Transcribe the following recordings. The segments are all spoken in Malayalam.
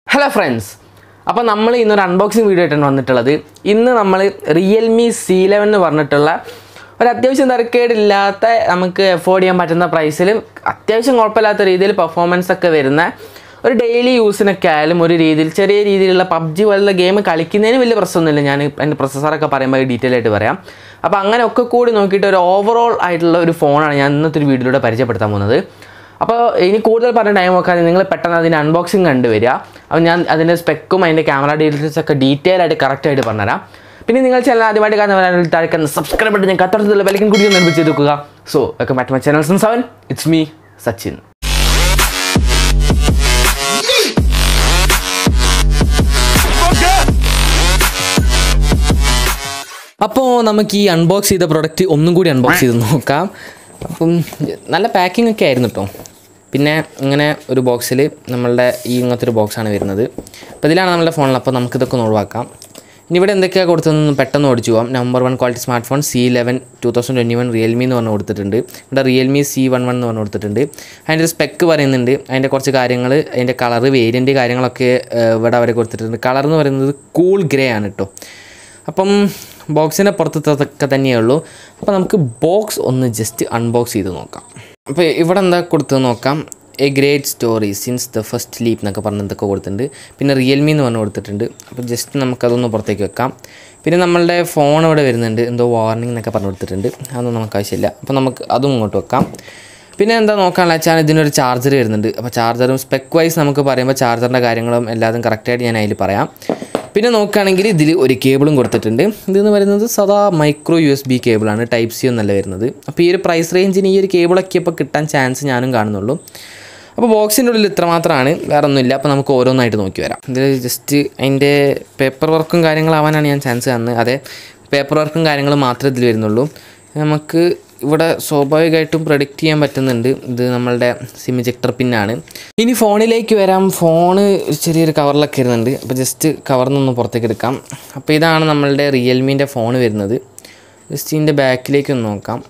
ഹലോ ഫ്രണ്ട്സ് അപ്പോൾ നമ്മൾ ഇന്നൊരു അൺബോക്സിങ് വീഡിയോ ആയിട്ടാണ് വന്നിട്ടുള്ളത് ഇന്ന് നമ്മൾ റിയൽമി സി ലെവൻ എന്ന് പറഞ്ഞിട്ടുള്ള ഒരു അത്യാവശ്യം തിരക്കേടില്ലാത്ത നമുക്ക് എഫോർഡ് ചെയ്യാൻ പറ്റുന്ന പ്രൈസിൽ അത്യാവശ്യം കുഴപ്പമില്ലാത്ത രീതിയിൽ പെർഫോമൻസ് ഒക്കെ വരുന്ന ഒരു ഡെയിലി യൂസിനൊക്കെ ആയാലും ഒരു രീതിയിൽ ചെറിയ രീതിയിലുള്ള പബ്ജി പോലുള്ള ഗെയിം കളിക്കുന്നതിന് വലിയ പ്രശ്നമൊന്നുമില്ല ഞാൻ അതിൻ്റെ പ്രൊസസ്സറൊക്കെ പറയുമ്പോൾ ഡീറ്റെയിൽ ആയിട്ട് പറയാം അപ്പോൾ അങ്ങനെ ഒക്കെ കൂടി നോക്കിയിട്ട് ഒരു ഓവറോൾ ആയിട്ടുള്ള ഒരു ഫോണാണ് ഞാൻ ഇന്നത്തെ ഒരു വീഡിയോയിലൂടെ പരിചയപ്പെടുത്താൻ പോകുന്നത് അപ്പോൾ ഇനി കൂടുതൽ പറഞ്ഞ ടൈം നോക്കാതെ നിങ്ങൾ പെട്ടെന്ന് അതിൻ്റെ അൺബോക്സിങ് കണ്ടുവരിക അപ്പോൾ ഞാൻ അതിൻ്റെ സ്പെക്കും അതിൻ്റെ ക്യാമറ ഡീറ്റെയിൽസ് ഒക്കെ ഡീറ്റെയിൽ ആയിട്ട് കറക്റ്റ് ആയിട്ട് പറഞ്ഞുതരാം പിന്നെ നിങ്ങൾ ചാനൽ ആദ്യമായിട്ട് കാണുന്നവരാണെങ്കിൽ താഴെ സബ്സ്ക്രൈബ് ചെയ്ത് ഞാൻ കത്തടത്തിലുള്ള വിലക്കും കൂടി നിർമ്മിച്ച് നോക്കുക so welcome back my channel seven it's me Sachin അപ്പോൾ നമുക്ക് ഈ അൺബോക്സ് ചെയ്ത പ്രൊഡക്റ്റ് ഒന്നും കൂടി അൺബോക്സ് ചെയ്ത് നോക്കാം അപ്പം നല്ല പാക്കിംഗ് ഒക്കെ ആയിരുന്നു കേട്ടോ പിന്നെ ഇങ്ങനെ ഒരു ബോക്സിൽ നമ്മളുടെ ഈ ഇങ്ങനത്തെ ഒരു ബോക്സാണ് വരുന്നത് അപ്പോൾ ഇതിലാണ് നമ്മുടെ ഫോണിൽ അപ്പോൾ നമുക്കിതൊക്കെ ഒന്ന് ഒഴിവാക്കാം ഇനി ഇവിടെ എന്തൊക്കെയാണ് കൊടുത്തതെന്ന് പെട്ടെന്ന് ഓടിച്ചു പോകാം number one quality smart phone C eleven two thousand twenty one Realme എന്ന് പറഞ്ഞ് കൊടുത്തിട്ടുണ്ട് ഇവിടെ റിയൽമി സി വൺ വൺ എന്ന് പറഞ്ഞ് കൊടുത്തിട്ടുണ്ട് അതിൻ്റെ ഒരു സ്പെക്ക് പറയുന്നുണ്ട് അതിൻ്റെ കുറച്ച് കാര്യങ്ങൾ അതിൻ്റെ കളർ വേരിയൻ്റ് കാര്യങ്ങളൊക്കെ ഏഹ്, ഇവിടെ അവരെ കൊടുത്തിട്ടുണ്ട് കളർ എന്ന് പറയുന്നത് കൂൾ ഗ്രേ ആണ് കേട്ടോ അപ്പം ബോക്സിൻ്റെ പുറത്തൊക്കെ തന്നെയേ ഉള്ളൂ അപ്പോൾ നമുക്ക് ബോക്സ് ഒന്ന് ജസ്റ്റ് അൺബോക്സ് ചെയ്ത് നോക്കാം അപ്പോൾ ഇവിടെ എന്താ കൊടുത്തത് നോക്കാം a great story since the first leap എന്നൊക്കെ പറഞ്ഞ് എന്തൊക്കെ കൊടുത്തിട്ടുണ്ട് പിന്നെ റിയൽമി എന്ന് പറഞ്ഞ് കൊടുത്തിട്ടുണ്ട് അപ്പോൾ ജസ്റ്റ് നമുക്കതൊന്ന് പുറത്തേക്ക് വെക്കാം പിന്നെ നമ്മളുടെ ഫോൺ ഇവിടെ വരുന്നുണ്ട് എന്തോ വാർണിംഗ് എന്നൊക്കെ പറഞ്ഞു കൊടുത്തിട്ടുണ്ട് അതൊന്നും നമുക്ക് ആവശ്യമില്ല അപ്പോൾ നമുക്ക് അതും ഇങ്ങോട്ട് വെക്കാം പിന്നെ എന്താ നോക്കാനുള്ള വെച്ചാൽ ഇതിനൊരു ചാർജർ വരുന്നുണ്ട് അപ്പോൾ ചാർജറും സ്പെക്ക് വൈസ് നമുക്ക് പറയുമ്പോൾ ചാർജറിൻ്റെ കാര്യങ്ങളും എല്ലാതും കറക്റ്റായിട്ട് ഞാൻ അതിൽ പറയാം പിന്നെ നോക്കുകയാണെങ്കിൽ ഇതിൽ ഒരു കേബിളും കൊടുത്തിട്ടുണ്ട് ഇതെന്ന് പറയുന്നത് സദാ മൈക്രോ യു എസ് ബി കേബിളാണ് ടൈപ്പ് സി ഒന്നല്ല വരുന്നത് അപ്പോൾ ഈ ഒരു പ്രൈസ് റേഞ്ചിന് ഈ ഒരു കേബിളൊക്കെ ഇപ്പോൾ കിട്ടാൻ ചാൻസ് ഞാനും കാണുന്നുള്ളൂ അപ്പോൾ ബോക്സിൻ്റെ ഉള്ളിൽ ഇത്ര മാത്രമാണ് വേറെ ഒന്നുമില്ല അപ്പോൾ നമുക്ക് ഓരോന്നായിട്ട് നോക്കി വരാം ഇതിൽ ജസ്റ്റ് അതിൻ്റെ പേപ്പർ വർക്കും കാര്യങ്ങളാവാനാണ് ഞാൻ ചാൻസ് കാണുന്നത് അതെ പേപ്പർ വർക്കും കാര്യങ്ങളും മാത്രമേ ഇതിൽ വരുന്നുള്ളൂ നമുക്ക് ഇവിടെ സ്വാഭാവികമായിട്ടും പ്രൊഡിക്റ്റ് ചെയ്യാൻ പറ്റുന്നുണ്ട് ഇത് നമ്മളുടെ സിം ഇജക്ടർ പിന്നാണ് ഇനി ഫോണിലേക്ക് വരാം ഫോണ് ചെറിയൊരു കവറിലൊക്കെ വരുന്നുണ്ട് അപ്പോൾ ജസ്റ്റ് കവറിൽ നിന്ന് പുറത്തേക്ക് എടുക്കാം അപ്പോൾ ഇതാണ് നമ്മളുടെ റിയൽമീൻ്റെ ഫോൺ വരുന്നത് ജസ്റ്റ് ഇതിൻ്റെ ബാക്കിലേക്ക് ഒന്ന് നോക്കാം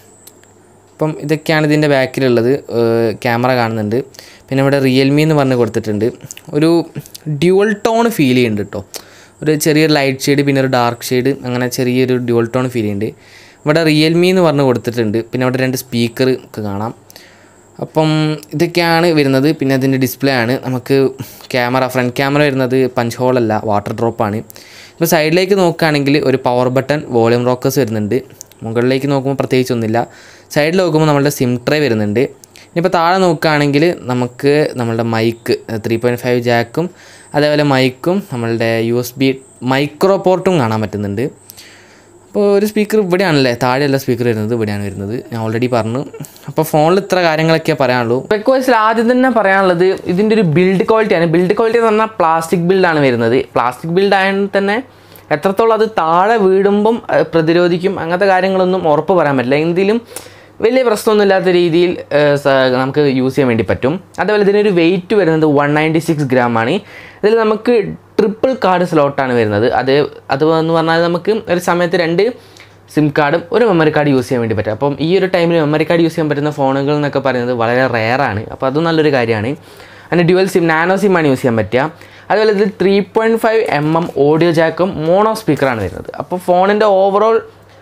അപ്പം ഇതൊക്കെയാണ് ഇതിൻ്റെ ബാക്കിലുള്ളത് ക്യാമറ കാണുന്നുണ്ട് പിന്നെ ഇവിടെ റിയൽമി എന്ന് പറഞ്ഞ് കൊടുത്തിട്ടുണ്ട് ഒരു ഡ്യുവൽ ടോൺ ഫീൽ ചെയ്യുന്നുണ്ട് കേട്ടോ ഒരു ചെറിയൊരു ലൈറ്റ് ഷെയ്ഡ് പിന്നെ ഒരു ഡാർക്ക് ഷെയ്ഡ് അങ്ങനെ ചെറിയൊരു ഡ്യുവൽ ടോൺ ഫീൽ ചെയ്യുന്നുണ്ട് ഇവിടെ റിയൽമി എന്ന് പറഞ്ഞ് കൊടുത്തിട്ടുണ്ട് പിന്നെ ഇവിടെ രണ്ട് സ്പീക്കർ ഒക്കെ കാണാം അപ്പം ഇതൊക്കെയാണ് വരുന്നത് പിന്നെ അതിൻ്റെ ഡിസ്പ്ലേ ആണ് നമുക്ക് ക്യാമറ ഫ്രണ്ട് ക്യാമറ വരുന്നത് പഞ്ച് ഹോളല്ല വാട്ടർ ഡ്രോപ്പാണ് ഇപ്പോൾ സൈഡിലേക്ക് നോക്കുകയാണെങ്കിൽ ഒരു പവർ ബട്ടൺ വോളിയം റോക്കേഴ്സ് വരുന്നുണ്ട് മുകളിലേക്ക് നോക്കുമ്പോൾ പ്രത്യേകിച്ചൊന്നുമില്ല സൈഡിൽ നോക്കുമ്പോൾ നമ്മളുടെ സിം ട്രേ വരുന്നുണ്ട് ഇനിയിപ്പോൾ താഴെ നോക്കുകയാണെങ്കിൽ നമുക്ക് നമ്മളുടെ മൈക്ക് ത്രീ പോയിൻറ്റ് ഫൈവ് ജാക്കും അതേപോലെ മൈക്കും നമ്മളുടെ യു എസ് ബി മൈക്രോ പോർട്ടും കാണാൻ പറ്റുന്നുണ്ട് അപ്പോൾ ഒരു സ്പീക്കർ ഇവിടെയാണല്ലേ താഴെയല്ല സ്പീക്കർ വരുന്നത് ഇവിടെയാണ് വരുന്നത് ഞാൻ ഓൾറെഡി പറഞ്ഞു അപ്പോൾ ഫോണിൽ ഇത്ര കാര്യങ്ങളൊക്കെ പറയാനുള്ളൂ സ്പെക്ക് വൈസിൽ ആദ്യം തന്നെ പറയാനുള്ളത് ഇതിൻ്റെ ഒരു ബിൽഡ് ക്വാളിറ്റിയാണ് ബിൽഡ് ക്വാളിറ്റി എന്ന് പറഞ്ഞാൽ പ്ലാസ്റ്റിക് ബിൽഡാണ് വരുന്നത് പ്ലാസ്റ്റിക് ബിൽഡ് ആയതുകൊണ്ട് തന്നെ എത്രത്തോളം അത് താഴെ വീടുമ്പം അഹ് പ്രതിരോധിക്കും അങ്ങനത്തെ കാര്യങ്ങളൊന്നും ഉറപ്പ് പറയാൻ പറ്റില്ല എന്തെങ്കിലും വലിയ പ്രശ്നമൊന്നുമില്ലാത്ത രീതിയിൽ ഏഹ്, സ- നമുക്ക് യൂസ് ചെയ്യാൻ വേണ്ടി പറ്റും അതേപോലെ ഇതിനൊരു വെയിറ്റ് വരുന്നത് വൺ നയൻറ്റി സിക്സ് ഗ്രാം ആണ് ഇതിൽ നമുക്ക് ട്രിപ്പിൾ കാർഡ് സ്ലോട്ടാണ് വരുന്നത് അത് അത് എന്ന് പറഞ്ഞാൽ നമുക്ക് ഒരു സമയത്ത് രണ്ട് സിം കാർഡും ഒരു മെമ്മറി കാർഡ് യൂസ് ചെയ്യാൻ വേണ്ടി പറ്റും അപ്പം ഈ ഒരു ടൈമിൽ മെമ്മറി കാർഡ് യൂസ് ചെയ്യാൻ പറ്റുന്ന ഫോണുകൾ എന്നൊക്കെ പറയുന്നത് വളരെ റെയറാണ് അപ്പോൾ അതും നല്ലൊരു കാര്യമാണ് അതിന് ഡ്യുവൽ സിം നാനോ സിമ്മാണ് യൂസ് ചെയ്യാൻ പറ്റുക അതുപോലെ ഇതിൽ three point five M M audio ജാക്കും മോണോ സ്പീക്കറാണ് വരുന്നത് അപ്പോൾ ഫോണിൻ്റെ ഓവറോൾ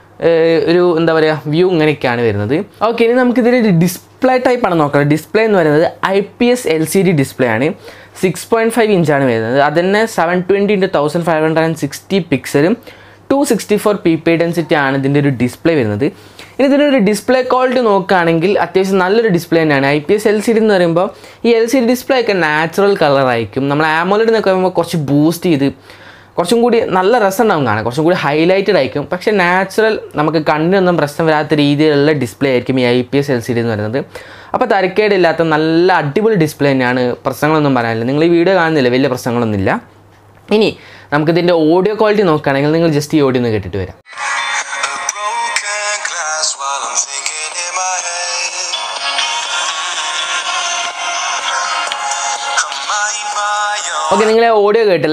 ഒരു എന്താ പറയുക വ്യൂ ഇങ്ങനെയൊക്കെയാണ് വരുന്നത് ഓക്കെ ഇനി നമുക്ക് ഇതിൻ്റെ ഡിസ്പ്ലേ ടൈപ്പ് ആണ് നോക്കുന്നത് ഡിസ്പ്ലേ എന്ന് പറയുന്നത് I P S L C D display ആണ് സിക്സ് പോയിൻറ്റ് ഫൈവ് ഇഞ്ചാണ് വരുന്നത് അതന്നെ seven twenty into thousand five hundred and sixty പിക്സലും two sixty four P P density ആണ് ഇതിൻ്റെ ഒരു ഡിസ്പ്ലേ വരുന്നത് ഇനി ഇതിൻ്റെ ഒരു ഡിസ്പ്ലേ ക്വാളിറ്റി നോക്കുകയാണെങ്കിൽ അത്യാവശ്യം നല്ലൊരു ഡിസ്പ്ലേ തന്നെയാണ് I P S L C D എന്ന് പറയുമ്പോൾ ഈ എൽ സി ഡി ഡിസ്പ്ലേ ഒക്കെ നാച്ചുറൽ കളർ ആയിരിക്കും നമ്മൾ ആമോലഡ് എന്നൊക്കെ പറയുമ്പോൾ കുറച്ച് ബൂസ്റ്റ് ചെയ്ത് കുറച്ചും കൂടി നല്ല രസം ഉണ്ടാവും കാണാൻ കുറച്ചും കൂടി ഹൈലൈറ്റഡ് ആയിരിക്കും പക്ഷേ നാച്ചുറൽ നമുക്ക് കണ്ണിനൊന്നും പ്രശ്നം വരാത്ത രീതിയിലുള്ള ഡിസ്പ്ലേ ആയിരിക്കും ഈ I P S L C D എന്ന് പറയുന്നത് അപ്പോൾ തരക്കേടില്ലാത്ത നല്ല അടിപൊളി ഡിസ്പ്ലേ തന്നെയാണ് പ്രശ്നങ്ങളൊന്നും പറയാനില്ല നിങ്ങൾ ഈ വീഡിയോ കാണുന്നില്ല വലിയ പ്രശ്നങ്ങളൊന്നുമില്ല ഇനി നമുക്കിതിൻ്റെ ഓഡിയോ ക്വാളിറ്റി നോക്കുകയാണെങ്കിൽ നിങ്ങൾ ജസ്റ്റ് ഈ ഓഡിയോ ഒന്ന് കേട്ടിട്ട് വരാം A broken glass while I'm thinking in my head. I might my own. Okay നിങ്ങൾ ഓഡിയോ കേട്ടില്ലേ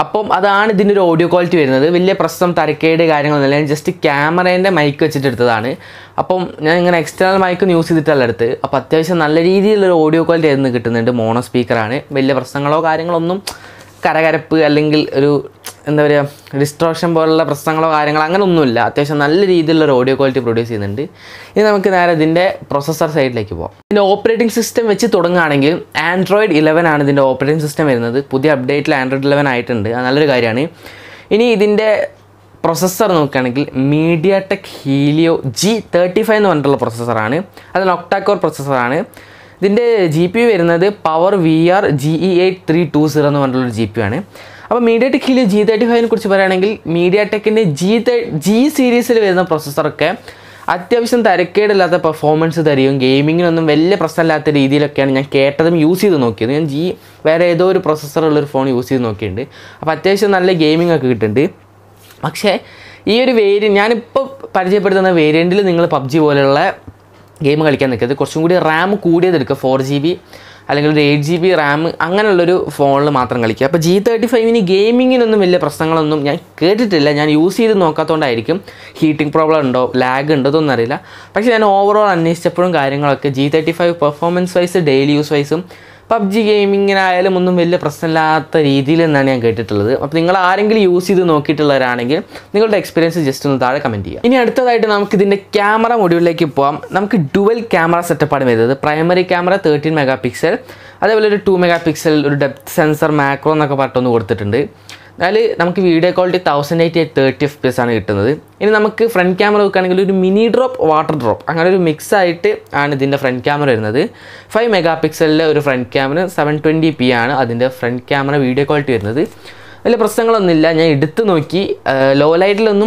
അപ്പം അതാണ് ഇതിൻ്റെ ഒരു ഓഡിയോ ക്വാളിറ്റി വരുന്നത് വലിയ പ്രശ്നം തരക്കേട് കാര്യങ്ങളൊന്നുമില്ല ഞാൻ ജസ്റ്റ് ക്യാമറേൻ്റെ മൈക്ക് വെച്ചിട്ട് എടുത്തതാണ് അപ്പം ഞാൻ ഇങ്ങനെ എക്സ്റ്റേണൽ മൈക്ക് യൂസ് ചെയ്തിട്ടല്ല എടുത്ത് അപ്പോൾ അത്യാവശ്യം നല്ല രീതിയിലൊരു ഓഡിയോ ക്വാളിറ്റി ആയിരുന്നു കിട്ടുന്നുണ്ട് മോണോ സ്പീക്കറാണ് വലിയ പ്രശ്നങ്ങളോ കാര്യങ്ങളോ ഒന്നും കരകരപ്പ് അല്ലെങ്കിൽ ഒരു എന്താ പറയുക ഡിസ്ട്രോഷൻ പോലുള്ള പ്രശ്നങ്ങളോ കാര്യങ്ങളോ അങ്ങനെ ഒന്നുമില്ല അത്യാവശ്യം നല്ല രീതിയിലുള്ള ഒരു ഓഡിയോ ക്വാളിറ്റി പ്രൊഡ്യൂസ് ചെയ്യുന്നുണ്ട് ഇനി നമുക്ക് നേരെ ഇതിൻ്റെ പ്രൊസസ്സർ സൈഡിലേക്ക് പോകാം ഇതിൻ്റെ ഓപ്പറേറ്റിംഗ് സിസ്റ്റം വെച്ച് തുടങ്ങുകയാണെങ്കിൽ ആൻഡ്രോയിഡ് ഇലവൻ ആണ് ഇതിൻ്റെ ഓപ്പറേറ്റിംഗ് സിസ്റ്റം വരുന്നത് പുതിയ അപ്ഡേറ്റിൽ ആൻഡ്രോയിഡ് ഇലവൻ ആയിട്ടുണ്ട് അത് നല്ലൊരു കാര്യമാണ് ഇനി ഇതിൻ്റെ പ്രൊസസ്സർ നോക്കുകയാണെങ്കിൽ MediaTek Helio G thirty five എന്ന് പറഞ്ഞിട്ടുള്ള പ്രൊസസ്സറാണ് അത് ഒക്ടാക്കോർ പ്രൊസസ്സറാണ് ഇതിൻ്റെ ജി പി യു വരുന്നത് PowerVR G E eight three two zero എന്ന് പറഞ്ഞിട്ടുള്ളൊരു ജി പി യു ആണ് അപ്പോൾ MediaTek Helio G thirty ഫൈവിനെ കുറിച്ച് പറയുകയാണെങ്കിൽ മീഡിയ ടെക്കിൻ്റെ ജി ജി സീരീസിൽ വരുന്ന പ്രൊസസ്സറൊക്കെ അത്യാവശ്യം തരക്കേടില്ലാത്ത പെർഫോമൻസ് തരികയും ഗെയിമിങ്ങിനൊന്നും വലിയ പ്രശ്നമില്ലാത്ത രീതിയിലൊക്കെയാണ് ഞാൻ കേട്ടതും യൂസ് ചെയ്ത് നോക്കിയത് ഞാൻ ജി വേറെ ഏതോ ഒരു പ്രൊസസ്സറുള്ളൊരു ഫോൺ യൂസ് ചെയ്ത് നോക്കിയിട്ടുണ്ട് അപ്പോൾ അത്യാവശ്യം നല്ല ഗെയിമിംഗ് ഒക്കെ കിട്ടുന്നുണ്ട് പക്ഷേ ഈ ഒരു വേരിയൻറ്റ് ഞാനിപ്പോൾ പരിചയപ്പെടുത്തുന്ന വേരിയൻറ്റിൽ നിങ്ങൾ പബ്ജി പോലെയുള്ള ഗെയിം കളിക്കാൻ നിൽക്കരുത് കുറച്ചും കൂടി റാം കൂടിയത് എടുക്കുക ഫോർ ജി ബി അല്ലെങ്കിൽ ഒരു എയ്റ്റ് ജി ബി റാം അങ്ങനെയുള്ളൊരു ഫോണിൽ മാത്രം കളിക്കുക അപ്പോൾ ജി തേർട്ടി ഫൈവിന് ഗെയിമിങ്ങിനൊന്നും വലിയ പ്രശ്നങ്ങളൊന്നും ഞാൻ കേട്ടിട്ടില്ല ഞാൻ യൂസ് ചെയ്ത് നോക്കാത്തതുകൊണ്ടായിരിക്കും ഹീറ്റിംഗ് പ്രോബ്ലം ഉണ്ടോ ലാഗ് ഉണ്ടോ ഇതൊന്നും അറിയില്ല പക്ഷേ ഞാൻ ഓവറോൾ അന്വേഷിച്ചപ്പോഴും കാര്യങ്ങളൊക്കെ G thirty five performance wise daily use വൈസും പബ്ജി ഗെയിമിങ്ങിനായാലും ഒന്നും വലിയ പ്രശ്നമില്ലാത്ത രീതിയിൽ എന്നാണ് ഞാൻ കേട്ടിട്ടുള്ളത് അപ്പോൾ നിങ്ങൾ ആരെങ്കിലും യൂസ് ചെയ്ത് നോക്കിയിട്ടുള്ളവരാണെങ്കിൽ നിങ്ങളുടെ എക്സ്പീരിയൻസ് ജസ്റ്റ് ഒന്ന് താഴെ കമൻറ്റ് ചെയ്യുക ഇനി അടുത്തതായിട്ട് നമുക്ക് ഇതിൻ്റെ ക്യാമറ മൊഡ്യൂളിലേക്ക് പോകാം നമുക്ക് ഡുവൽ ക്യാമറ സെറ്റപ്പാണ് വരുന്നത് primary camera thirteen megapixel അതേപോലെ ഒരു ടു മെഗാ പിക്സൽ ഒരു ഡെപ്ത് സെൻസർ മാക്രോ എന്നൊക്കെ പറഞ്ഞൊന്ന് കൊടുത്തിട്ടുണ്ട് എന്നാൽ നമുക്ക് video quality thousand eighty eight thirty F P S ആണ് കിട്ടുന്നത് ഇനി നമുക്ക് ഫ്രണ്ട് ക്യാമറ നോക്കുകയാണെങ്കിൽ ഒരു മിനി ഡ്രോപ്പ് വാട്ടർ ഡ്രോപ്പ് അങ്ങനെ ഒരു മിക്സ് ആയിട്ട് ആണ് ഇതിൻ്റെ ഫ്രണ്ട് ക്യാമറ വരുന്നത് ഫൈവ് മെഗാ പിക്സലിലെ ഒരു front camera seven twenty P ആണ് അതിൻ്റെ ഫ്രണ്ട് ക്യാമറ വീഡിയോ ക്വാളിറ്റി വരുന്നത് വലിയ പ്രശ്നങ്ങളൊന്നുമില്ല ഞാൻ എടുത്ത് നോക്കി ലോ ലൈറ്റിലൊന്നും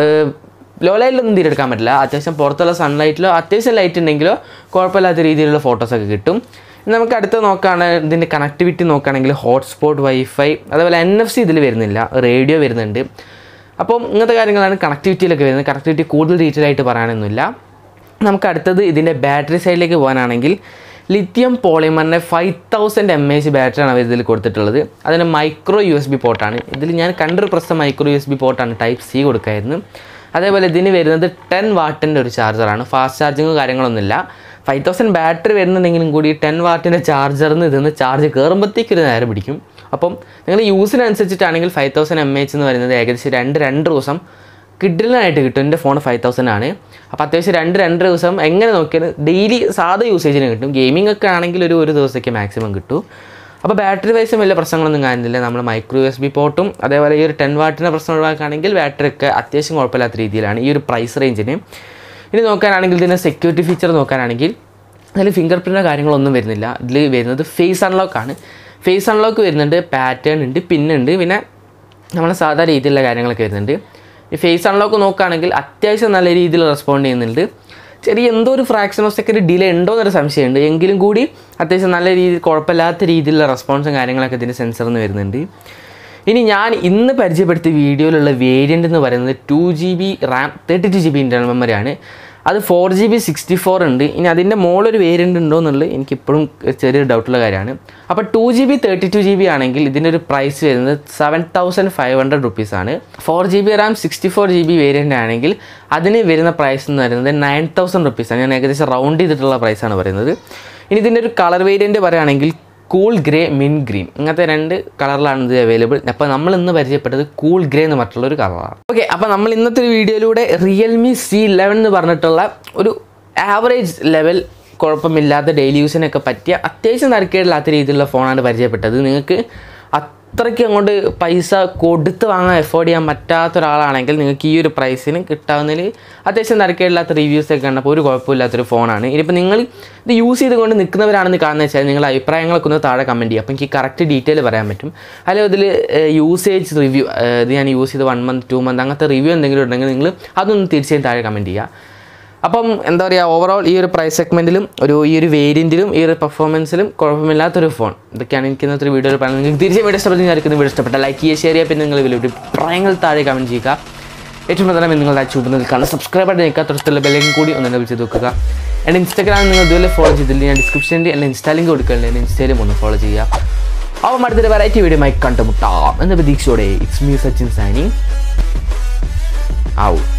ലോ ലൈറ്റിലൊന്നും തീരെടുക്കാൻ പറ്റില്ല അത്യാവശ്യം പുറത്തുള്ള സൺലൈറ്റിലോ അത്യാവശ്യം ലൈറ്റ് ഉണ്ടെങ്കിലോ കുഴപ്പമില്ലാത്ത രീതിയിലുള്ള ഫോട്ടോസൊക്കെ കിട്ടും ഇനി നമുക്ക് അടുത്ത് നോക്കുകയാണ് ഇതിൻ്റെ കണക്ടിവിറ്റി നോക്കുകയാണെങ്കിൽ ഹോട്ട്സ്പോട്ട് വൈഫൈ അതേപോലെ എൻ എഫ് സി ഇതിൽ വരുന്നില്ല റേഡിയോ വരുന്നുണ്ട് അപ്പം ഇങ്ങനത്തെ കാര്യങ്ങളാണ് കണക്ടിവിറ്റിയിലൊക്കെ വരുന്നത് കണക്ടിവിറ്റി കൂടുതൽ ഡീറ്റെയിൽ ആയിട്ട് പറയാനൊന്നുമില്ല നമുക്ക് അടുത്തത് ഇതിൻ്റെ ബാറ്ററി സൈഡിലേക്ക് പോകാനാണെങ്കിൽ ലിത്യം പോളിമറിൻ്റെ ഫൈവ് തൗസൻഡ് എം എച്ച് ബാറ്ററിയാണ് അവർ ഇതിൽ കൊടുത്തിട്ടുള്ളത് അതിന് മൈക്രോ യു എസ് ബി പോർട്ടാണ് ഇതിൽ ഞാൻ കണ്ടൊരു പ്രശ്നം മൈക്രോ യു എസ് ബി പോർട്ടാണ് ടൈപ്പ് സി കൊടുക്കായിരുന്നു അതേപോലെ ഇതിന് വരുന്നത് ടെൻ വാട്ടിൻ്റെ ഒരു ചാർജറാണ് ഫാസ്റ്റ് ചാർജിങ്ങോ കാര്യങ്ങളൊന്നുമില്ല ഫൈവ് തൗസൻഡ് ബാറ്ററി വരുന്നുണ്ടെങ്കിലും കൂടി ടെൻ വാട്ടിൻ്റെ ചാർജറിന് ഇതിന്ന് ചാർജ് കയറുമ്പോഴത്തേക്ക് ഒരു നേരം പിടിക്കും അപ്പം നിങ്ങൾ യൂസിനനുസരിച്ചിട്ടാണെങ്കിൽ ഫൈവ് തൗസൻഡ് എം എച്ച് എന്ന് പറയുന്നത് ഏകദേശം രണ്ട് രണ്ട് ദിവസം കിഡിലായിട്ട് കിട്ടും എൻ്റെ ഫോൺ ഫൈവ് തൗസൻഡ് ആണ് അപ്പോൾ അത്യാവശ്യം രണ്ട് രണ്ട് ദിവസം എങ്ങനെ നോക്കിയാലും ഡെയിലി സാധാ യൂസേജിന് കിട്ടും ഗെയിമിംഗ് ഒക്കെ ആണെങ്കിൽ ഒരു ഒരു ദിവസത്തേക്ക് മാക്സിമം കിട്ടും അപ്പോൾ ബാറ്ററി വൈസും വലിയ പ്രശ്നങ്ങളൊന്നും കാണുന്നില്ല നമ്മൾ മൈക്രോ യു എസ് ബി പോർട്ടും അതേപോലെ ഈ ഒരു ടെൻ വാട്ടിൻ്റെ പ്രശ്നം ഒഴിവാക്കുകയാണെങ്കിൽ ബാറ്ററി ഒക്കെ അത്യാവശ്യം കുഴപ്പമില്ലാത്ത രീതിയിലാണ് ഈ ഒരു പ്രൈസ് റേഞ്ചിന് ഇനി നോക്കാനാണെങ്കിൽ ഇതിൻ്റെ സെക്യൂരിറ്റി ഫീച്ചർ നോക്കാനാണെങ്കിൽ അതിൽ ഫിംഗർ പ്രിൻ്റോ കാര്യങ്ങളൊന്നും വരുന്നില്ല ഇതിൽ വരുന്നത് ഫേസ് അൺലോക്ക് ആണ് ഫേസ് അൺലോക്ക് വരുന്നുണ്ട് പാറ്റേൺ ഉണ്ട് പിന്നുണ്ട് പിന്നെ നമ്മളെ സാധാ രീതിയിലുള്ള കാര്യങ്ങളൊക്കെ വരുന്നുണ്ട് ഈ ഫേസ് അൺലോക്ക് നോക്കുകയാണെങ്കിൽ അത്യാവശ്യം നല്ല രീതിയിൽ റെസ്പോണ്ട് ചെയ്യുന്നുണ്ട് ചെറിയ എന്തോ ഒരു ഫ്രാക്ഷൻ ഓഫ് സെക്കൻഡ് ഡിലേ ഉണ്ടോ എന്നൊരു സംശയമുണ്ട് എങ്കിലും കൂടി അത്യാവശ്യം നല്ല രീതിയിൽ കുഴപ്പമില്ലാത്ത രീതിയിലുള്ള റെസ്പോൺസും കാര്യങ്ങളൊക്കെ ഇതിൻ്റെ സെൻസറിൽ നിന്ന് വരുന്നുണ്ട് ഇനി ഞാൻ ഇന്ന് പരിചയപ്പെടുത്തിയ വീഡിയോയിലുള്ള വേരിയൻ്റ് എന്ന് പറയുന്നത് two G B RAM thirty two G B internal മെമ്മറിയാണ് അത് four G B sixty four ഉണ്ട് ഇനി അതിൻ്റെ മുകളിലൊരു വേരിയൻ്റ് ഉണ്ടോ എന്നുള്ളത് എനിക്കിപ്പോഴും ചെറിയൊരു ഡൗട്ടുള്ള കാര്യമാണ് അപ്പോൾ two G B thirty two G B ആണെങ്കിൽ ഇതിൻ്റെ ഒരു പ്രൈസ് വരുന്നത് സെവൻ തൗസൻഡ് ഫൈവ് ഹൺഡ്രഡ് റുപ്പീസാണ് four G B RAM sixty four G B variant ആണെങ്കിൽ അതിന് വരുന്ന പ്രൈസ് എന്ന് പറയുന്നത് നയൻ തൗസൻഡ് റുപ്പീസാണ് ഞാൻ ഏകദേശം റൗണ്ട് ചെയ്തിട്ടുള്ള പ്രൈസാണ് പറയുന്നത് ഇനി ഇതിൻ്റെ ഒരു കളർ വേരിയൻറ്റ് പറയുകയാണെങ്കിൽ കൂൾ ഗ്രേ മിൻ ഗ്രീൻ ഇങ്ങനത്തെ രണ്ട് കളറിലാണ് ഇത് അവൈലബിൾ അപ്പോൾ നമ്മൾ ഇന്ന് പരിചയപ്പെട്ടത് കൂൾ ഗ്രേ എന്ന് പറഞ്ഞിട്ടുള്ള ഒരു കളറാണ് ഓക്കെ അപ്പോൾ നമ്മൾ ഇന്നത്തെ ഒരു വീഡിയോയിലൂടെ റിയൽമി സി ഇലവൻ എന്ന് പറഞ്ഞിട്ടുള്ള ഒരു ആവറേജ് ലെവൽ കുഴപ്പമില്ലാത്ത ഡെയിലി യൂസിനൊക്കെ പറ്റിയ അത്യാവശ്യം തരക്കേടില്ലാത്ത രീതിയിലുള്ള ഫോണാണ് പരിചയപ്പെട്ടത് നിങ്ങൾക്ക് അത്രയ്ക്ക് അങ്ങോട്ട് പൈസ കൊടുത്ത് വാങ്ങാൻ എഫോർഡ് ചെയ്യാൻ പറ്റാത്ത ഒരാളാണെങ്കിൽ നിങ്ങൾക്ക് ഈ ഒരു പ്രൈസിന് കിട്ടാവുന്നതിൽ അത്യാവശ്യം തരക്കേടില്ലാത്ത റിവ്യൂസ് ഒക്കെ കണ്ടപ്പോൾ ഒരു കുഴപ്പമില്ലാത്തൊരു ഫോണാണ് ഇനിയിപ്പോൾ നിങ്ങൾ ഇത് യൂസ് ചെയ്തുകൊണ്ട് നിൽക്കുന്നവരാണെന്ന് കാണുന്നത് വെച്ചാൽ നിങ്ങളുടെ അഭിപ്രായങ്ങളൊക്കെ ഒന്ന് താഴെ കമൻറ്റ് ചെയ്യുക അപ്പോൾ എനിക്ക് കറക്റ്റ് ഡീറ്റെയിൽ പറയാൻ പറ്റും അല്ലെങ്കിൽ ഇതിൽ യൂസേജ് റിവ്യൂ ഇത് ഞാൻ യൂസ് ചെയ്ത് വൺ മന്ത് ടു മന്ത് അങ്ങനത്തെ റിവ്യൂ എന്തെങ്കിലും ഉണ്ടെങ്കിൽ നിങ്ങൾ അതൊന്ന് തീർച്ചയായും താഴെ കമൻറ്റ് ചെയ്യുക അപ്പം എന്താ പറയുക ഓവറോൾ ഈ ഒരു പ്രൈസ് സെഗ്മെൻറ്റിലും ഒരു ഈ ഒരു വേരിയൻറ്റിലും ഈ ഒരു പെർഫോമൻസിലും കുഴപ്പമില്ലാത്തൊരു ഫോൺ ഇതൊക്കെയാണ് എനിക്ക് ഇന്നത്തെ ഒരു വീഡിയോയിൽ പറയുന്നത് നിങ്ങൾക്ക് തീർച്ചയായും വീഡിയോ ഇഷ്ടപ്പെടുന്ന വിചാരിക്കുന്ന വീഡിയോ ഇഷ്ടപ്പെട്ട ലൈക്ക് ചെയ്യുക ഷെയർ ചെയ്യുക പിന്നെ നിങ്ങൾ വലിയ അഭിപ്രായങ്ങൾ താഴെ കമൻറ്റ് ചെയ്യുക ഏറ്റവും പ്രധാനം നിങ്ങളുടെ ചൂടുന്നതിൽ കാണുന്ന സബ്സ്ക്രൈബ് ആയിട്ട് നിൽക്കുക തൊട്ടുള്ള ബെല്ലേക്കും കൂടി ഒന്ന് വിളിച്ച് നോക്കുക എൻ്റെ ഇൻസ്റ്റാഗ്രാം നിങ്ങൾ ഇതുപോലെ ഫോളോ ചെയ്തില്ല ഞാൻ ഡിസ്ക്രിപ്ഷനിൽ എൻ്റെ ഇൻസ്റ്റാ ലിങ്ക് കൊടുക്കുന്നുണ്ട് എൻ്റെ ഇൻസ്റ്റയിലും ഒന്ന് ഫോളോ ചെയ്യുക അപ്പം അടുത്തൊരു വെറൈറ്റി വീഡിയോ മൈ കണ്ടുമുട്ടാം എന്ന പ്രതീക്ഷയോടെ it's me Sachin signing out